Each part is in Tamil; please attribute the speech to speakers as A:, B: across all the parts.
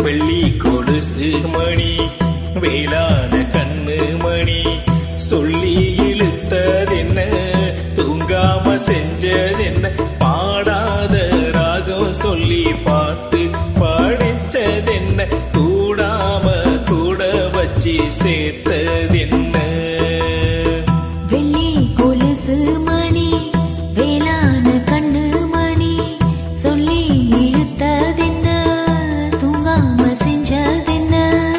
A: வெள்ளி கொலுசு மணி வேளான கண்ணு மணி சொல்லி இழுத்ததென்ன தூங்காம செஞ்சதென்ன பாடாத ராகம் சொல்லி பாட்டு பாடிச்சதென்ன கூடாம கூட வச்சு சேர்த்ததென்ன
B: வெள்ளி கொலுசு மணி வேளான கண்ணு மணி சொல்லி இழுத்ததென்ன தூங்காம செஞ்சதென்ன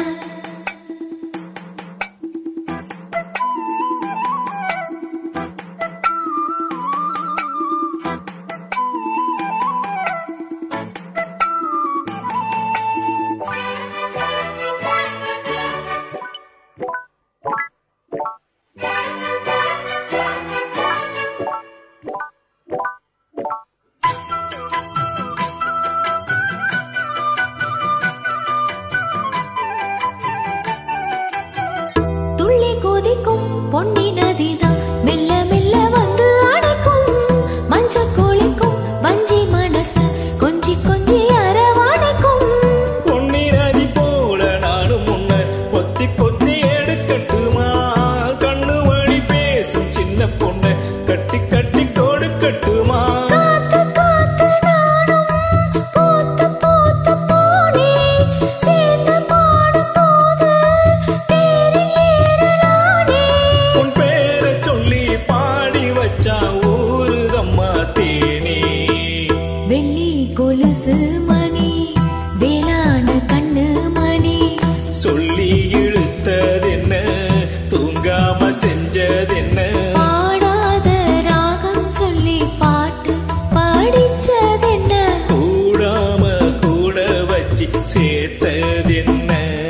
B: துள்ளி கொதிக்கும் பொன்னி நதிதான் மெல்ல மெல்ல வந்து அணைக்கும் மஞ்ச கோழிக்கும் வஞ்சி மனசு கொஞ்சி கொஞ்சி அரவணைக்கும்
A: பொன்னி நதி போல நானும் முன்ன பொத்தி பொத்தி எடுக்கட்டுமா கண்ணு வழி பேசும் சின்ன பொண்ணு கட்டி கட்டி கொடுக்கட்டுமா
B: காத்து காத்து நானும் பூத்து பூத்து போனேன் சேர்ந்து பாடும் போது தேரில் ஏறலானே
A: உன் பேரை சொல்லி பாடி வச்சா ஊருதம்மா தேனே
B: வெள்ளி கொலுசு மணி வேளான கண்ணு மணி
A: சொல்லி இழுத்ததென்ன தூங்காம செஞ்சதென்ன
B: பாடாத ராகம் சொல்லி பாட்டு படிச்சதென்ன
A: கூடாம கூட வச்சு சேர்த்ததென்ன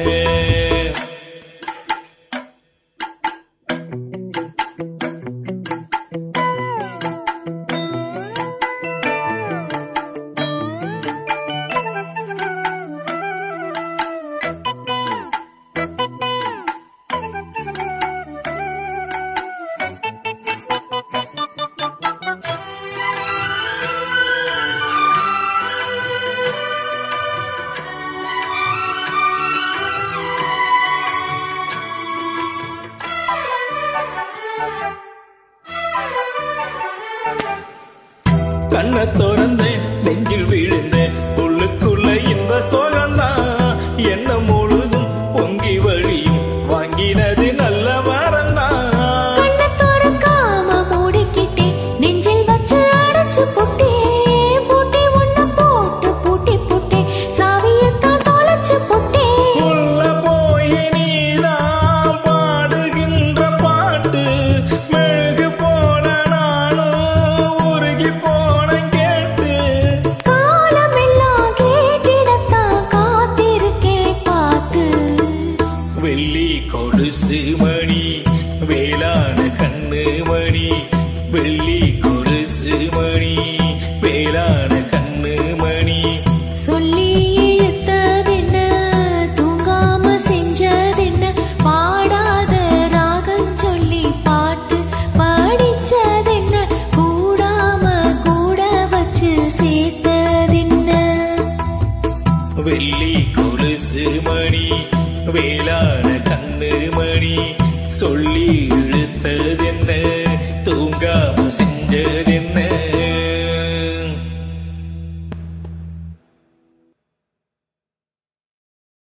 A: கண்ணை திறந்தேன் நெஞ்சில் விழுந்தேன் உள்ளுக்குள்ள இன்ப சோகம்தான் என்ன முழுதும் பொங்கி வழியும் வாங்கினது நல்ல வரந்தான்
B: கண்ணை திறக்காம மூடிக்கிட்டேன் நெஞ்சில் வச்சு அடைச்சு போட்டேன் பூட்டி ஒண்ணு போட்டு பூட்டி போட்டேன் சாவியத்தான் தொலைச்சு போட்டேன்
A: உள்ள போய் நீதான் பாடுகின்ற பாட்டு மெழுகு போன நானும் உருகி போன கேட்டு
B: காலமெல்லாம் கேட்டிடத்தான் காத்திருக்கேன் பார்த்து
A: வெள்ளி கொலுசு மணி வேளான கண்ணு மணி வெள்ளி கொலுசு மணி வேளான கண்ணு மணி
B: சொல்லி இழுத்ததென்ன தூங்காம செஞ்சதென்ன பாடாத ராகம் சொல்லி பாட்டு படிச்சதென்ன கூடாம கூட வச்சு சேர்த்ததென்ன
A: வெள்ளி கொலுசு மணி வேளான கண்ணு மணி சொல்லி இழுத்ததென்ன தூங்காம செஞ்சதென்ன